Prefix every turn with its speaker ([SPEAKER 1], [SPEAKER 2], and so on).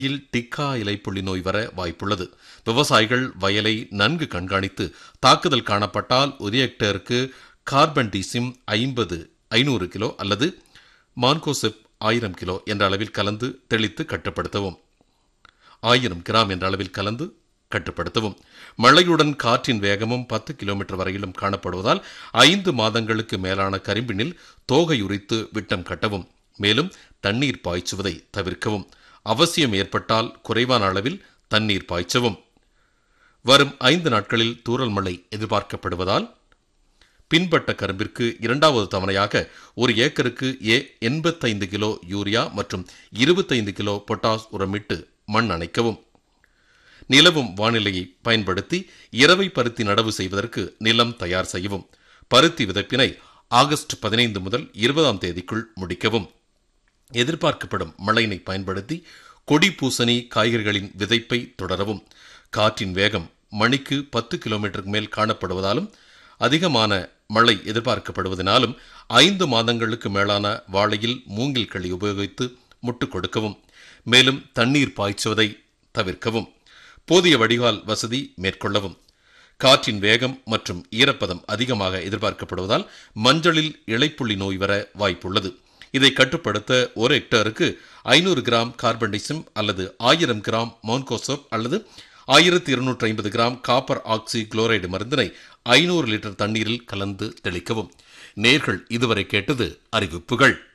[SPEAKER 1] இல் டிக்கா இலைப்புள்ளி நோய் வர வாய்ப்புள்ளது விவசாயிகள் வயலை நன்கு கண்காணித்து தாக்குதல் காணப்பட்டால் ஒரு ஹெக்டேருக்கு கார்பன் டிசிம் ஐம்பது ஐநூறு கிலோ அல்லது மான்கோசெப் ஆயிரம் கிலோ என்ற அளவில் கலந்து தெளித்து கட்டுப்படுத்தவும் ஆயிரம் கிராம் என்ற அளவில் கலந்து கட்டுப்படுத்தவும் மழையுடன் காற்றின் வேகமும் பத்து கிலோமீட்டர் வரையிலும் காணப்படுவதால் ஐந்து மாதங்களுக்கு மேலான கரிம்பினில் தோகை உரித்து விட்டம் கட்டவும் மேலும் தண்ணீர் பாய்ச்சுவதை தவிர்க்கவும் அவசியம் ஏற்பட்டால் குறைவான அளவில் தண்ணீர் பாய்ச்சவும் வரும் ஐந்து நாட்களில் தூறல் மழை எதிர்பார்க்கப்படுவதால் பின்பட்ட கரும்பிற்கு இரண்டாவது தவணையாக ஒரு ஏக்கருக்கு ஏ எண்பத்தைந்து கிலோ யூரியா மற்றும் இருபத்தைந்து கிலோ பொட்டாஸ் உரமிட்டு மண் அணைக்கவும் நிலவும் வானிலையை பயன்படுத்தி இரவை பருத்தி நடவு செய்வதற்கு நிலம் தயார் செய்யவும் பருத்தி விதைப்பினை ஆகஸ்ட் பதினைந்து முதல் இருபதாம் தேதிக்குள் முடிக்கவும் எதிர்பார்க்கப்படும் மழையினை பயன்படுத்தி கொடி பூசணி காய்கறிகளின் விதைப்பை தொடரவும் காற்றின் வேகம் மணிக்கு பத்து கிலோமீட்டருக்கு மேல் காணப்படுவதாலும் அதிகமான மழை எதிர்பார்க்கப்படுவதனாலும் ஐந்து மாதங்களுக்கு மேலான வாழையில் மூங்கில் களி உபயோகித்து முட்டு கொடுக்கவும் மேலும் தண்ணீர் பாய்ச்சுவதை தவிர்க்கவும் போதிய வடிகால் வசதி மேற்கொள்ளவும் காற்றின் வேகம் மற்றும் ஈரப்பதம் அதிகமாக எதிர்பார்க்கப்படுவதால் மஞ்சளில் இளைப்புள்ளி நோய் வர வாய்ப்புள்ளது இதை கட்டுப்படுத்த ஒரு ஹெக்டேருக்கு ஐநூறு கிராம் கார்பன்டிசம் அல்லது ஆயிரம் கிராம் மோன்கோசோப் அல்லது ஆயிரத்தி இருநூற்றி ஐம்பது கிராம் காப்பர் ஆக்சி குளோரைடு மருந்தினை ஐநூறு லிட்டர் தண்ணீரில் கலந்து தெளிக்கவும் நேர்கள் இதுவரை கேட்டது அறிவிப்புகள்